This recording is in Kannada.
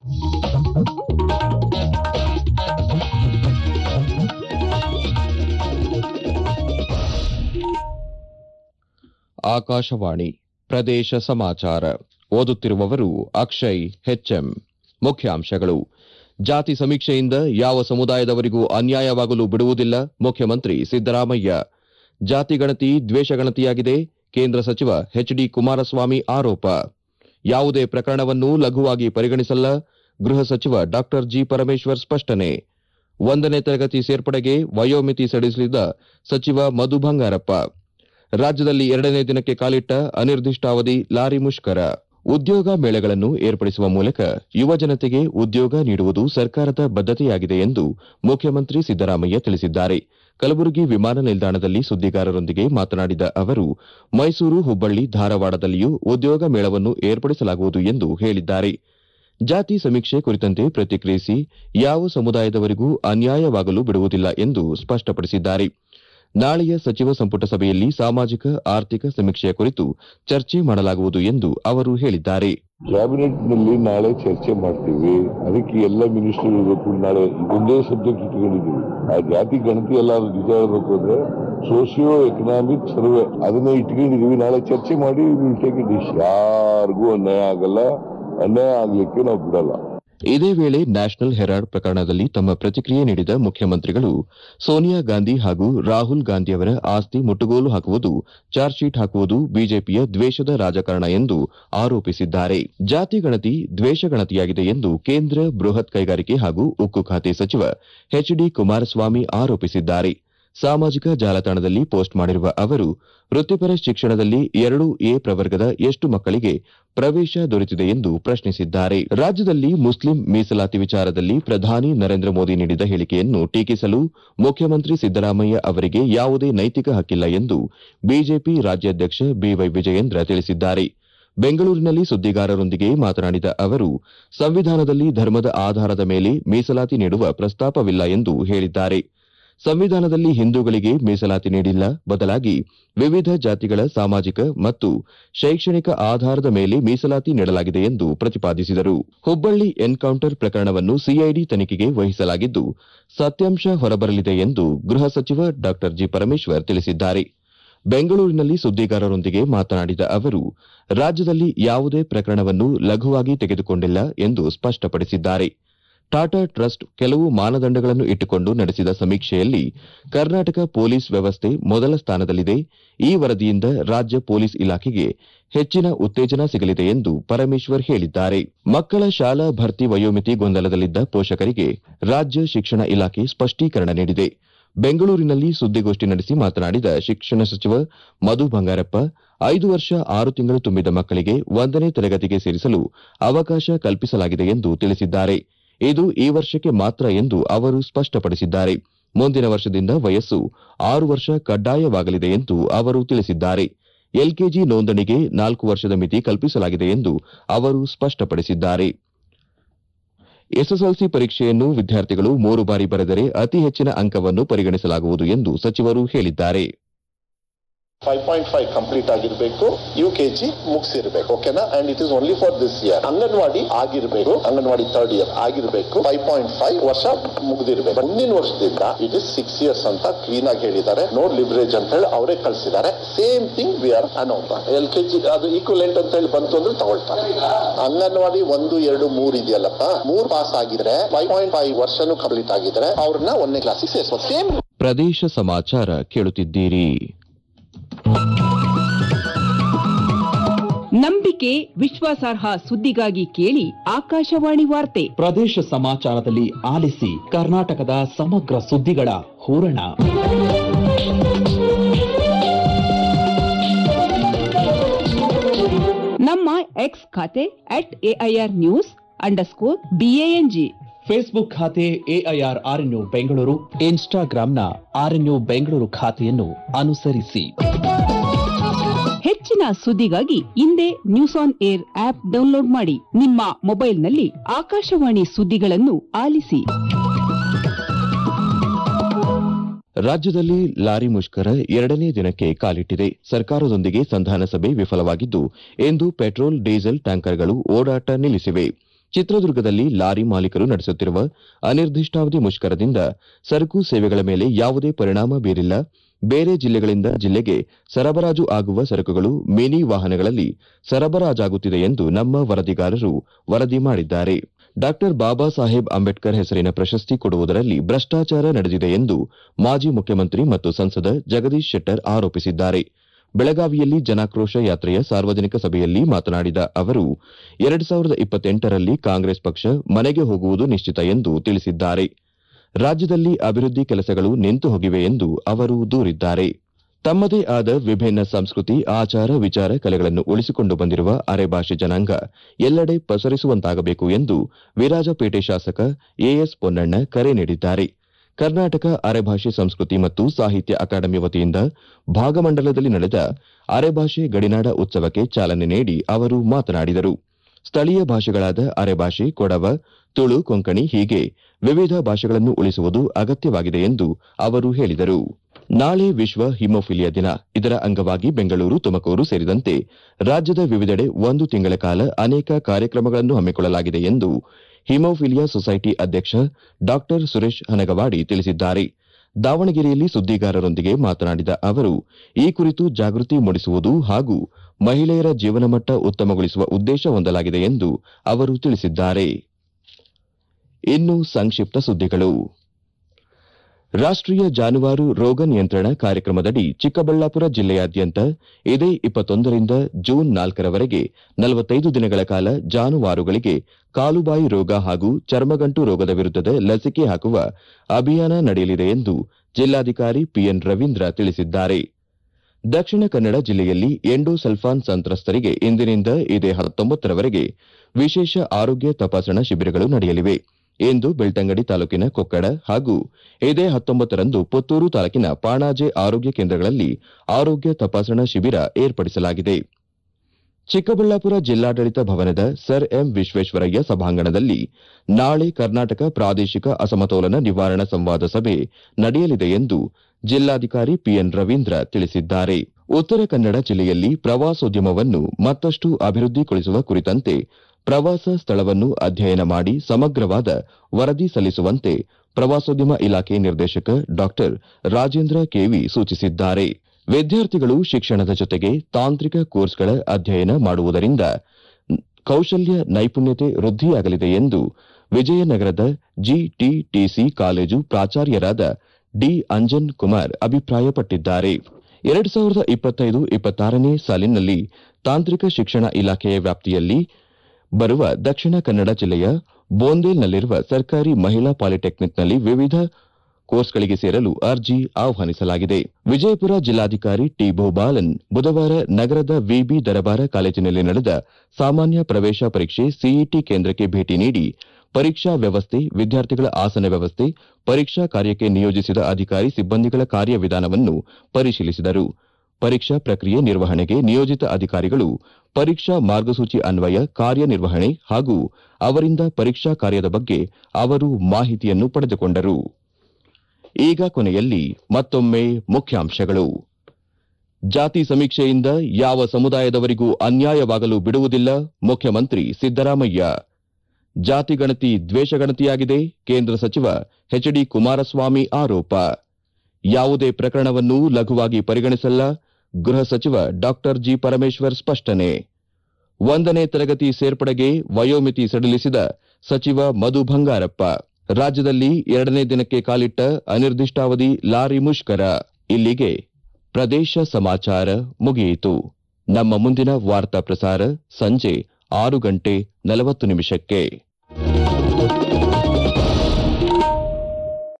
ಆಕಾಶವಾಣಿ ಪ್ರದೇಶ ಸಮಾಚಾರ ಓದುತ್ತಿರುವವರು ಅಕ್ಷಯ್ ಹೆಚ್ಎಂ ಮುಖ್ಯಾಂಶಗಳು ಜಾತಿ ಸಮೀಕ್ಷೆಯಿಂದ ಯಾವ ಸಮುದಾಯದವರಿಗೂ ಅನ್ಯಾಯವಾಗಲು ಬಿಡುವುದಿಲ್ಲ ಮುಖ್ಯಮಂತ್ರಿ ಸಿದ್ದರಾಮಯ್ಯ ಜಾತಿ ಗಣತಿ ದ್ವೇಷಗಣತಿಯಾಗಿದೆ ಕೇಂದ್ರ ಸಚಿವ ಎಚ್ಡಿ ಕುಮಾರಸ್ವಾಮಿ ಆರೋಪ ಯಾವುದೇ ಪ್ರಕರಣವನ್ನು ಲಘುವಾಗಿ ಪರಿಗಣಿಸಲ್ಲ ಗೃಹ ಸಚಿವ ಡಾ ಜಿ ಪರಮೇಶ್ವರ್ ಸ್ಪಷ್ಟನೆ ಒಂದನೇ ತರಗತಿ ಸೇರ್ಪಡೆಗೆ ವಯೋಮಿತಿ ಸಡಿಲಿಸಿದ ಸಚಿವ ಮಧು ಬಂಗಾರಪ್ಪ ರಾಜ್ಯದಲ್ಲಿ ಎರಡನೇ ದಿನಕ್ಕೆ ಕಾಲಿಟ್ಟ ಅನಿರ್ದಿಷ್ಟಾವಧಿ ಲಾರಿ ಮುಷ್ಕರ ಉದ್ಯೋಗ ಮೇಳಗಳನ್ನು ಏರ್ಪಡಿಸುವ ಮೂಲಕ ಯುವ ಜನತೆಗೆ ಉದ್ಯೋಗ ನೀಡುವುದು ಸರ್ಕಾರದ ಬದ್ಧತೆಯಾಗಿದೆ ಎಂದು ಮುಖ್ಯಮಂತ್ರಿ ಸಿದ್ದರಾಮಯ್ಯ ತಿಳಿಸಿದ್ದಾರೆ ಕಲಬುರಗಿ ವಿಮಾನ ನಿಲ್ದಾಣದಲ್ಲಿ ಸುದ್ದಿಗಾರರೊಂದಿಗೆ ಮಾತನಾಡಿದ ಅವರು ಮೈಸೂರು ಹುಬ್ಬಳ್ಳಿ ಧಾರವಾಡದಲ್ಲಿಯೂ ಉದ್ಯೋಗ ಮೇಳವನ್ನು ಏರ್ಪಡಿಸಲಾಗುವುದು ಎಂದು ಹೇಳಿದ್ದಾರೆ ಜಾತಿ ಸಮೀಕ್ಷೆ ಕುರಿತಂತೆ ಪ್ರತಿಕ್ರಿಯಿಸಿ ಯಾವ ಸಮುದಾಯದವರಿಗೂ ಅನ್ಯಾಯವಾಗಲು ಬಿಡುವುದಿಲ್ಲ ಎಂದು ಸ್ಪಷ್ಟಪಡಿಸಿದ್ದಾರೆ ನಾಳೆಯ ಸಚಿವ ಸಂಪುಟ ಸಭೆಯಲ್ಲಿ ಸಾಮಾಜಿಕ ಆರ್ಥಿಕ ಸಮೀಕ್ಷೆಯ ಕುರಿತು ಚರ್ಚೆ ಮಾಡಲಾಗುವುದು ಎಂದು ಅವರು ಹೇಳಿದ್ದಾರೆ ಕ್ಯಾಬಿನೆಟ್ ನಲ್ಲಿ ನಾಳೆ ಚರ್ಚೆ ಮಾಡ್ತೀವಿ ಅದಕ್ಕೆ ಎಲ್ಲ ಮಿನಿಸ್ಟರ್ ಕೂಡ ನಾಳೆ ಒಂದೇ ಸಬ್ಜೆಕ್ಟ್ ಇಟ್ಕೊಂಡಿದ್ದೀವಿ ಆ ಜಾತಿ ಗಣತಿ ಎಲ್ಲ ಅದು ನಿಜ ಹೇಳ್ಬೇಕು ಅಂದ್ರೆ ಸೋಶಿಯೋ ಎಕನಾಮಿಕ್ ಸರ್ವೆ ಅದನ್ನ ಇಟ್ಕೊಂಡಿದೀವಿ ನಾಳೆ ಚರ್ಚೆ ಮಾಡಿ ಟೇಕ್ ಡಿಶ್ ಯಾರಿಗೂ ಅನ್ಯಾಯ ಆಗಲ್ಲ ಅನ್ಯಾಯ ಆಗ್ಲಿಕ್ಕೆ ನಾವು ಬಿಡಲ್ಲ ಇದೇ ವೇಳೆ ನ್ಯಾಷನಲ್ ಹೆರಾಲ್ಡ್ ಪ್ರಕರಣದಲ್ಲಿ ತಮ್ಮ ಪ್ರತಿಕ್ರಿಯೆ ನೀಡಿದ ಮುಖ್ಯಮಂತ್ರಿಗಳು ಸೋನಿಯಾ ಗಾಂಧಿ ಹಾಗೂ ರಾಹುಲ್ ಗಾಂಧಿಯವರ ಆಸ್ತಿ ಮುಟ್ಟುಗೋಲು ಹಾಕುವುದು ಚಾರ್ಜ್ ಶೀಟ್ ಹಾಕುವುದು ಬಿಜೆಪಿಯ ದ್ವೇಷದ ರಾಜಕಾರಣ ಎಂದು ಆರೋಪಿಸಿದ್ದಾರೆ ಜಾತಿ ಗಣತಿ ದ್ವೇಷ ಗಣತಿಯಾಗಿದೆ ಎಂದು ಕೇಂದ್ರ ಬೃಹತ್ ಕೈಗಾರಿಕೆ ಹಾಗೂ ಉಕ್ಕು ಖಾತೆ ಸಚಿವ ಎಚ್ಡಿ ಕುಮಾರಸ್ವಾಮಿ ಆರೋಪಿಸಿದ್ದಾರೆ ಸಾಮಾಜಿಕ ಜಾಲತಾಣದಲ್ಲಿ ಪೋಸ್ಟ್ ಮಾಡಿರುವ ಅವರು ವೃತ್ತಿಪರ ಶಿಕ್ಷಣದಲ್ಲಿ ಎರಡು ಎ ಪ್ರವರ್ಗದ ಎಷ್ಟು ಮಕ್ಕಳಿಗೆ ಪ್ರವೇಶ ದೊರೆತಿದೆ ಎಂದು ಪ್ರಶ್ನಿಸಿದ್ದಾರೆ ರಾಜ್ಯದಲ್ಲಿ ಮುಸ್ಲಿಂ ಮೀಸಲಾತಿ ವಿಚಾರದಲ್ಲಿ ಪ್ರಧಾನಿ ನರೇಂದ್ರ ಮೋದಿ ನೀಡಿದ ಹೇಳಿಕೆಯನ್ನು ಟೀಕಿಸಲು ಮುಖ್ಯಮಂತ್ರಿ ಸಿದ್ದರಾಮಯ್ಯ ಅವರಿಗೆ ಯಾವುದೇ ನೈತಿಕ ಹಕ್ಕಿಲ್ಲ ಎಂದು ಬಿಜೆಪಿ ರಾಜ್ಯಾಧ್ಯಕ್ಷ ಬಿವೈ ವಿಜಯೇಂದ್ರ ತಿಳಿಸಿದ್ದಾರೆ ಬೆಂಗಳೂರಿನಲ್ಲಿ ಸುದ್ದಿಗಾರರೊಂದಿಗೆ ಮಾತನಾಡಿದ ಅವರು ಸಂವಿಧಾನದಲ್ಲಿ ಧರ್ಮದ ಆಧಾರದ ಮೇಲೆ ಮೀಸಲಾತಿ ನೀಡುವ ಪ್ರಸ್ತಾಪವಿಲ್ಲ ಎಂದು ಹೇಳಿದ್ದಾರೆ ಸಂವಿಧಾನದಲ್ಲಿ ಹಿಂದೂಗಳಿಗೆ ಮೀಸಲಾತಿ ನೀಡಿಲ್ಲ ಬದಲಾಗಿ ವಿವಿಧ ಜಾತಿಗಳ ಸಾಮಾಜಿಕ ಮತ್ತು ಶೈಕ್ಷಣಿಕ ಆಧಾರದ ಮೇಲೆ ಮೀಸಲಾತಿ ನೀಡಲಾಗಿದೆ ಎಂದು ಪ್ರತಿಪಾದಿಸಿದರು ಹುಬ್ಬಳ್ಳಿ ಎನ್ಕೌಂಟರ್ ಪ್ರಕರಣವನ್ನು ಸಿಐಡಿ ತನಿಖೆಗೆ ವಹಿಸಲಾಗಿದ್ದು ಸತ್ಯಾಂಶ ಹೊರಬರಲಿದೆ ಎಂದು ಗೃಹ ಸಚಿವ ಡಾ ಜಿ ಪರಮೇಶ್ವರ್ ತಿಳಿಸಿದ್ದಾರೆ ಬೆಂಗಳೂರಿನಲ್ಲಿ ಸುದ್ದಿಗಾರರೊಂದಿಗೆ ಮಾತನಾಡಿದ ಅವರು ರಾಜ್ಯದಲ್ಲಿ ಯಾವುದೇ ಪ್ರಕರಣವನ್ನು ಲಘುವಾಗಿ ತೆಗೆದುಕೊಂಡಿಲ್ಲ ಎಂದು ಸ್ಪಷ್ಟಪಡಿಸಿದ್ದಾರೆ ಟಾಟಾ ಟ್ರಸ್ಟ್ ಕೆಲವು ಮಾನದಂಡಗಳನ್ನು ಇಟ್ಟುಕೊಂಡು ನಡೆಸಿದ ಸಮೀಕ್ಷೆಯಲ್ಲಿ ಕರ್ನಾಟಕ ಪೊಲೀಸ್ ವ್ಯವಸ್ಥೆ ಮೊದಲ ಸ್ಥಾನದಲ್ಲಿದೆ ಈ ವರದಿಯಿಂದ ರಾಜ್ಯ ಪೊಲೀಸ್ ಇಲಾಖೆಗೆ ಹೆಚ್ಚಿನ ಉತ್ತೇಜನ ಸಿಗಲಿದೆ ಎಂದು ಪರಮೇಶ್ವರ್ ಹೇಳಿದ್ದಾರೆ ಮಕ್ಕಳ ಶಾಲಾ ಭರ್ತಿ ವಯೋಮಿತಿ ಗೊಂದಲದಲ್ಲಿದ್ದ ಪೋಷಕರಿಗೆ ರಾಜ್ಯ ಶಿಕ್ಷಣ ಇಲಾಖೆ ಸ್ಪಷ್ಟೀಕರಣ ನೀಡಿದೆ ಬೆಂಗಳೂರಿನಲ್ಲಿ ಸುದ್ದಿಗೋಷ್ಠಿ ನಡೆಸಿ ಮಾತನಾಡಿದ ಶಿಕ್ಷಣ ಸಚಿವ ಮಧು ಬಂಗಾರಪ್ಪ ಐದು ವರ್ಷ ಆರು ತಿಂಗಳು ತುಂಬಿದ ಮಕ್ಕಳಿಗೆ ಒಂದನೇ ತರಗತಿಗೆ ಸೇರಿಸಲು ಅವಕಾಶ ಕಲ್ಪಿಸಲಾಗಿದೆ ಎಂದು ತಿಳಿಸಿದ್ದಾರೆ ಇದು ಈ ವರ್ಷಕ್ಕೆ ಮಾತ್ರ ಎಂದು ಅವರು ಸ್ಪಷ್ಟಪಡಿಸಿದ್ದಾರೆ ಮುಂದಿನ ವರ್ಷದಿಂದ ವಯಸ್ಸು ಆರು ವರ್ಷ ಕಡ್ಡಾಯವಾಗಲಿದೆ ಎಂದು ಅವರು ತಿಳಿಸಿದ್ದಾರೆ ಎಲ್ಕೆಜಿ ನೋಂದಣಿಗೆ ನಾಲ್ಕು ವರ್ಷದ ಮಿತಿ ಕಲ್ಪಿಸಲಾಗಿದೆ ಎಂದು ಅವರು ಸ್ಪಷ್ಟಪಡಿಸಿದ್ದಾರೆ ಎಸ್ಎಸ್ಎಲ್ಸಿ ಪರೀಕ್ಷೆಯನ್ನು ವಿದ್ಯಾರ್ಥಿಗಳು ಮೂರು ಬಾರಿ ಬರೆದರೆ ಅತಿ ಹೆಚ್ಚಿನ ಅಂಕವನ್ನು ಪರಿಗಣಿಸಲಾಗುವುದು ಎಂದು ಸಚಿವರು ಹೇಳಿದ್ದಾರೆ ಫೈವ್ ಪಾಯಿಂಟ್ ಫೈವ್ ಕಂಪ್ಲೀಟ್ ಆಗಿರ್ಬೇಕು ಯು ಕೆ ಜಿ ಮುಗಿಸಿರ್ಬೇಕು ಓಕೆನಾ and it is only for this year anganwadi ಆಗಿರ್ಬೇಕು ಅಂಗನವಾಡಿ ಥರ್ಡ್ ಇಯರ್ ಆಗಿರ್ಬೇಕು ಫೈವ್ ಪಾಯಿಂಟ್ ಫೈವ್ ವರ್ಷ ಮುಗಿದಿರ್ಬೇಕು ಮುಂದಿನ ವರ್ಷದಿಂದ ಇಟ್ ಇಸ್ ಸಿಕ್ಸ್ ಇಯರ್ಸ್ ಅಂತ ಕ್ಲೀನ್ ಆಗಿ ಹೇಳಿದ್ದಾರೆ ನೋ ಲಿವರೇಜ್ ಅಂತ ಹೇಳಿ ಅವರೇ ಕಳಿಸಿದ್ದಾರೆ same thing we are announce L K G ಅದು ಈಕ್ವಲೆಂಟ್ ಅಂತ ಹೇಳಿ ಬಂತು ಅಂದ್ರೆ ತಗೊಳ್ತಾರೆ ಅಂಗನವಾಡಿ ಒಂದು ಎರಡು ಮೂರು ಇದೆಯಲ್ಲಪ್ಪ ಮೂರ್ ಪಾಸ್ ಆಗಿದ್ರೆ ಫೈವ್ ಪಾಯಿಂಟ್ ಫೈವ್ ವರ್ಷನೂ ಕಂಪ್ಲೀಟ್ ಆಗಿದ್ರೆ ಅವ್ರನ್ನ ಒಂದನೇ ಕ್ಲಾಸಿಗೆ ಸೇರಿಸುವ ಸೇಮ್ ಪ್ರದೇಶ ಸಮಾಚಾರ ಕೇಳುತ್ತಿದ್ದೀರಿ ನಂಬಿಕೆ ವಿಶ್ವಾಸಾರ್ಹ ಸುದ್ದಿಗಾಗಿ ಕೇಳಿ ಆಕಾಶವಾಣಿ ವಾರ್ತೆ ಪ್ರದೇಶ ಸಮಾಚಾರದಲ್ಲಿ ಆಲಿಸಿ ಕರ್ನಾಟಕದ ಸಮಗ್ರ ಸುದ್ದಿಗಳ ಹೂರಣ ನಮ್ಮ ಎಕ್ಸ್ ಖಾತೆ at A I R news underscore B A N G Facebook ಖಾತೆ ಎಐಆರ್ ಆರ್ಎನ್ಯು ಬೆಂಗಳೂರು ಇನ್ಸ್ಟಾಗ್ರಾಂನ ಆರ್ಎನ್ಯು ಬೆಂಗಳೂರು ಖಾತೆಯನ್ನು ಅನುಸರಿಸಿ ಹೆಚ್ಚಿನ ಸುದ್ದಿಗಾಗಿ ಹಿಂದೆ news on air app download ಮಾಡಿ ನಿಮ್ಮ ಮೊಬೈಲ್ನಲ್ಲಿ ಆಕಾಶವಾಣಿ ಸುದ್ದಿಗಳನ್ನು ಆಲಿಸಿ ರಾಜ್ಯದಲ್ಲಿ ಲಾರಿ ಮುಷ್ಕರ ಎರಡನೇ ದಿನಕ್ಕೆ ಕಾಲಿಟ್ಟಿದೆ ಸರ್ಕಾರದೊಂದಿಗೆ ಸಂಧಾನ ಸಭೆ ವಿಫಲವಾಗಿದ್ದು ಇಂದು ಪೆಟ್ರೋಲ್ ಡೀಸೆಲ್ ಟ್ಯಾಂಕರ್ಗಳು ಓಡಾಟ ನಿಲ್ಲಿಸಿವೆ ಚಿತ್ರದುರ್ಗದಲ್ಲಿ ಲಾರಿ ಮಾಲೀಕರು ನಡೆಸುತ್ತಿರುವ ಅನಿರ್ದಿಷ್ಟಾವಧಿ ಮುಷ್ಕರದಿಂದ ಸರಕು ಸೇವೆಗಳ ಮೇಲೆ ಯಾವುದೇ ಪರಿಣಾಮ ಬೀರಿಲ್ಲ ಬೇರೆ ಜಿಲ್ಲೆಗಳಿಂದ ಜಿಲ್ಲೆಗೆ ಸರಬರಾಜು ಆಗುವ ಸರಕುಗಳು ಮಿನಿ ವಾಹನಗಳಲ್ಲಿ ಸರಬರಾಜಾಗುತ್ತಿದೆ ಎಂದು ನಮ್ಮ ವರದಿಗಾರರು ವರದಿ ಮಾಡಿದ್ದಾರೆ ಡಾಕ್ಟರ್ ಬಾಬಾ ಸಾಹೇಬ್ ಅಂಬೇಡ್ಕರ್ ಹೆಸರಿನ ಪ್ರಶಸ್ತಿ ಕೊಡುವುದರಲ್ಲಿ ಭ್ರಷ್ಟಾಚಾರ ನಡೆದಿದೆ ಎಂದು ಮಾಜಿ ಮುಖ್ಯಮಂತ್ರಿ ಮತ್ತು ಸಂಸದ ಜಗದೀಶ್ ಶೆಟ್ಟರ್ ಆರೋಪಿಸಿದ್ದಾರೆ ಬೆಳಗಾವಿಯಲ್ಲಿ ಜನಾಕ್ರೋಶ ಯಾತ್ರೆಯ ಸಾರ್ವಜನಿಕ ಸಭೆಯಲ್ಲಿ ಮಾತನಾಡಿದ ಅವರು ಎರಡು ಸಾವಿರದ ಇಪ್ಪತ್ತೆಂಟರಲ್ಲಿ ಕಾಂಗ್ರೆಸ್ ಪಕ್ಷ ಮನೆಗೆ ಹೋಗುವುದು ನಿಶ್ಚಿತ ಎಂದು ತಿಳಿಸಿದ್ದಾರೆ ರಾಜ್ಯದಲ್ಲಿ ಅಭಿವೃದ್ಧಿ ಕೆಲಸಗಳು ನಿಂತು ಹೋಗಿವೆ ಎಂದು ಅವರು ದೂರಿದ್ದಾರೆ ತಮ್ಮದೇ ಆದ ವಿಭಿನ್ನ ಸಂಸ್ಕೃತಿ ಆಚಾರ ವಿಚಾರ ಕಲೆಗಳನ್ನು ಉಳಿಸಿಕೊಂಡು ಬಂದಿರುವ ಅರೆಭಾಷೆ ಜನಾಂಗ ಎಲ್ಲೆಡೆ ಪಸರಿಸುವಂತಾಗಬೇಕು ಎಂದು ವಿರಾಜಪೇಟೆ ಶಾಸಕ ಎಎಸ್ ಪೊನ್ನಣ್ಣ ಕರೆ ನೀಡಿದ್ದಾರೆ ಕರ್ನಾಟಕ ಅರೆಭಾಷೆ ಸಂಸ್ಕೃತಿ ಮತ್ತು ಸಾಹಿತ್ಯ ಅಕಾಡೆಮಿ ವತಿಯಿಂದ ಭಾಗಮಂಡಲದಲ್ಲಿ ನಡೆದ ಅರೆಭಾಷೆ ಗಡಿನಾಡ ಉತ್ಸವಕ್ಕೆ ಚಾಲನೆ ನೀಡಿ ಅವರು ಮಾತನಾಡಿದರು ಸ್ಥಳೀಯ ಭಾಷೆಗಳಾದ ಅರೆಭಾಷೆ ಕೊಡವ ತುಳು ಕೊಂಕಣಿ ಹೀಗೆ ವಿವಿಧ ಭಾಷೆಗಳನ್ನು ಉಳಿಸುವುದು ಅಗತ್ಯವಾಗಿದೆ ಎಂದು ಅವರು ಹೇಳಿದರು ನಾಳೆ ವಿಶ್ವ ಹಿಮೋಫಿಲಿಯಾ ದಿನ ಇದರ ಅಂಗವಾಗಿ ಬೆಂಗಳೂರು ತುಮಕೂರು ಸೇರಿದಂತೆ ರಾಜ್ಯದ ವಿವಿಧೆಡೆ ಒಂದು ತಿಂಗಳ ಕಾಲ ಅನೇಕ ಕಾರ್ಯಕ್ರಮಗಳನ್ನು ಹಮ್ಮಿಕೊಳ್ಳಲಾಗಿದೆ ಎಂದು ಹಿಮೋಫಿಲಿಯಾ ಸೊಸೈಟಿ ಅಧ್ಯಕ್ಷ ಡಾ ಸುರೇಶ್ ಹನಗವಾಡಿ ತಿಳಿಸಿದ್ದಾರೆ ದಾವಣಗೆರೆಯಲ್ಲಿ ಸುದ್ದಿಗಾರರೊಂದಿಗೆ ಮಾತನಾಡಿದ ಅವರು ಈ ಕುರಿತು ಜಾಗೃತಿ ಮೂಡಿಸುವುದು ಹಾಗೂ ಮಹಿಳೆಯರ ಜೀವನಮಟ್ಟ ಉತ್ತಮಗೊಳಿಸುವ ಉದ್ದೇಶ ಹೊಂದಲಾಗಿದೆ ಎಂದು ಅವರು ತಿಳಿಸಿದ್ದಾರೆ ಇನ್ನು ಸಂಕ್ಷಿಪ್ತ ಸುದ್ದಿಗಳು ರಾಷ್ಟ್ರೀಯ ಜಾನುವಾರು ರೋಗ ನಿಯಂತ್ರಣ ಕಾರ್ಯಕ್ರಮದಡಿ ಚಿಕ್ಕಬಳ್ಳಾಪುರ ಜಿಲ್ಲೆಯಾದ್ಯಂತ ಇದೇ ಇಪ್ಪತ್ತೊಂದರಿಂದ ಜೂನ್ ನಾಲ್ಕರವರೆಗೆ ನಲವತ್ತೈದು ದಿನಗಳ ಕಾಲ ಜಾನುವಾರುಗಳಿಗೆ ಕಾಲುಬಾಯಿ ರೋಗ ಹಾಗೂ ಚರ್ಮಗಂಟು ರೋಗದ ವಿರುದ್ಧದ ಲಸಿಕೆ ಹಾಕುವ ಅಭಿಯಾನ ನಡೆಯಲಿದೆ ಎಂದು ಜಿಲ್ಲಾಧಿಕಾರಿ ಪಿಎನ್ ರವೀಂದ್ರ ತಿಳಿಸಿದ್ದಾರೆ ದಕ್ಷಿಣ ಕನ್ನಡ ಜಿಲ್ಲೆಯಲ್ಲಿ ಎಂಡೋಸಲ್ಫಾನ್ ಸಂತ್ರಸ್ತರಿಗೆ ಇಂದಿನಿಂದ ಇದೇ ಹತ್ತೊಂಬತ್ತರವರೆಗೆ ವಿಶೇಷ ಆರೋಗ್ಯ ತಪಾಸಣಾ ಶಿಬಿರಗಳು ನಡೆಯಲಿವೆ ಇಂದು ಬೆಳ್ತಂಗಡಿ ತಾಲೂಕಿನ ಕೊಕ್ಕಡ ಹಾಗೂ ಇದೇ ಹತ್ತೊಂಬತ್ತರಂದು ಪುತ್ತೂರು ತಾಲೂಕಿನ ಪಾಣಾಜೆ ಆರೋಗ್ಯ ಕೇಂದ್ರಗಳಲ್ಲಿ ಆರೋಗ್ಯ ತಪಾಸಣಾ ಶಿಬಿರ ಏರ್ಪಡಿಸಲಾಗಿದೆ ಚಿಕ್ಕಬಳ್ಳಾಪುರ ಜಿಲ್ಲಾಡಳಿತ ಭವನದ ಸರ್ ಎಂ ವಿಶ್ವೇಶ್ವರಯ್ಯ ಸಭಾಂಗಣದಲ್ಲಿ ನಾಳೆ ಕರ್ನಾಟಕ ಪ್ರಾದೇಶಿಕ ಅಸಮತೋಲನ ನಿವಾರಣಾ ಸಂವಾದ ಸಭೆ ನಡೆಯಲಿದೆ ಎಂದು ಜಿಲ್ಲಾಧಿಕಾರಿ ಪಿಎನ್ ರವೀಂದ್ರ ತಿಳಿಸಿದ್ದಾರೆ ಉತ್ತರ ಕನ್ನಡ ಜಿಲ್ಲೆಯಲ್ಲಿ ಪ್ರವಾಸೋದ್ಯಮವನ್ನು ಮತ್ತಷ್ಟು ಅಭಿವೃದ್ಧಿಗೊಳಿಸುವ ಕುರಿತಂತೆ ಪ್ರವಾಸ ಸ್ಥಳವನ್ನು ಅಧ್ಯಯನ ಮಾಡಿ ಸಮಗ್ರವಾದ ವರದಿ ಸಲ್ಲಿಸುವಂತೆ ಪ್ರವಾಸೋದ್ಯಮ ಇಲಾಖೆ ನಿರ್ದೇಶಕ ಡಾ ರಾಜೇಂದ್ರ ಕೆವಿ ಸೂಚಿಸಿದ್ದಾರೆ ವಿದ್ಯಾರ್ಥಿಗಳು ಶಿಕ್ಷಣದ ಜೊತೆಗೆ ತಾಂತ್ರಿಕ ಕೋರ್ಸ್ಗಳ ಅಧ್ಯಯನ ಮಾಡುವುದರಿಂದ ಕೌಶಲ್ಯ ನೈಪುಣ್ಯತೆ ವೃದ್ಧಿಯಾಗಲಿದೆ ಎಂದು ವಿಜಯನಗರದ ಜಿಟಿಟಿಸಿ ಕಾಲೇಜು ಪ್ರಾಚಾರ್ಯರಾದ ಡಿ ಅಂಜನ್ ಕುಮಾರ್ ಅಭಿಪ್ರಾಯಪಟ್ಟಿದ್ದಾರೆ ಎರಡು ಸಾವಿರದ ಇಪ್ಪತ್ತೈದು ಇಪ್ಪತ್ತಾರನೇ ಸಾಲಿನಲ್ಲಿ ತಾಂತ್ರಿಕ ಶಿಕ್ಷಣ ಇಲಾಖೆಯ ವ್ಯಾಪ್ತಿಯಲ್ಲಿ ಬರುವ ದಕ್ಷಿಣ ಕನ್ನಡ ಜಿಲ್ಲೆಯ ಬೋಂದೇಲ್ನಲ್ಲಿರುವ ಸರ್ಕಾರಿ ಮಹಿಳಾ ಪಾಲಿಟೆಕ್ನಿಕ್ನಲ್ಲಿ ವಿವಿಧ ಕೋರ್ಸ್ಗಳಿಗೆ ಸೇರಲು ಅರ್ಜಿ ಆಹ್ವಾನಿಸಲಾಗಿದೆ ವಿಜಯಪುರ ಜಿಲ್ಲಾಧಿಕಾರಿ ಟಿ ಭೂಬಾಲನ್ ಬುಧವಾರ ನಗರದ ವಿಬಿ ದರಬಾರ ಕಾಲೇಜಿನಲ್ಲಿ ನಡೆದ ಸಾಮಾನ್ಯ ಪ್ರವೇಶ ಪರೀಕ್ಷೆ ಸಿಇಟಿ ಕೇಂದ್ರಕ್ಕೆ ಭೇಟಿ ನೀಡಿ ಪರೀಕ್ಷಾ ವ್ಯವಸ್ಥೆ ವಿದ್ಯಾರ್ಥಿಗಳ ಆಸನ ವ್ಯವಸ್ಥೆ ಪರೀಕ್ಷಾ ಕಾರ್ಯಕ್ಕೆ ನಿಯೋಜಿಸಿದ ಅಧಿಕಾರಿ ಸಿಬ್ಬಂದಿಗಳ ಕಾರ್ಯವಿಧಾನವನ್ನು ಪರಿಶೀಲಿಸಿದರು ಪರೀಕ್ಷಾ ಪ್ರಕ್ರಿಯೆ ನಿರ್ವಹಣೆಗೆ ನಿಯೋಜಿತ ಅಧಿಕಾರಿಗಳು ಪರೀಕ್ಷಾ ಮಾರ್ಗಸೂಚಿ ಅನ್ವಯ ಕಾರ್ಯನಿರ್ವಹಣೆ ಹಾಗೂ ಅವರಿಂದ ಪರೀಕ್ಷಾ ಕಾರ್ಯದ ಬಗ್ಗೆ ಅವರು ಮಾಹಿತಿಯನ್ನು ಪಡೆದುಕೊಂಡರು ಈಗ ಕೊನೆಯಲ್ಲಿ ಮತ್ತೊಮ್ಮೆ ಮುಖ್ಯಾಂಶಗಳು ಜಾತಿ ಸಮೀಕ್ಷೆಯಿಂದ ಯಾವ ಸಮುದಾಯದವರಿಗೂ ಅನ್ಯಾಯವಾಗಲು ಬಿಡುವುದಿಲ್ಲ ಮುಖ್ಯಮಂತ್ರಿ ಸಿದ್ದರಾಮಯ್ಯ ಜಾತಿ ಗಣತಿ ದ್ವೇಷಗಣತಿಯಾಗಿದೆ ಕೇಂದ್ರ ಸಚಿವ ಎಚ್ಡಿ ಕುಮಾರಸ್ವಾಮಿ ಆರೋಪ ಯಾವುದೇ ಪ್ರಕರಣವನ್ನು ಲಘುವಾಗಿ ಪರಿಗಣಿಸಲ್ಲ ಗೃಹ ಸಚಿವ ಡಾಕ್ಟರ್ ಜಿ ಪರಮೇಶ್ವರ್ ಸ್ಪಷ್ಟನೆ ಒಂದನೇ ತರಗತಿ ಸೇರ್ಪಡೆಗೆ ವಯೋಮಿತಿ ಸಡಿಲಿಸಿದ ಸಚಿವ ಮಧು ಬಂಗಾರಪ್ಪ ರಾಜ್ಯದಲ್ಲಿ ಎರಡನೇ ದಿನಕ್ಕೆ ಕಾಲಿಟ್ಟ ಅನಿರ್ದಿಷ್ಟಾವಧಿ ಲಾರಿ ಮುಷ್ಕರ ಇಲ್ಲಿಗೆ ಪ್ರದೇಶ ಸಮಾಚಾರ ಮುಗಿಯಿತು ನಮ್ಮ ಮುಂದಿನ ವಾರ್ತಾ ಪ್ರಸಾರ ಸಂಜೆ ಆರು ಗಂಟೆ ನಲವತ್ತು ನಿಮಿಷಕ್ಕೆ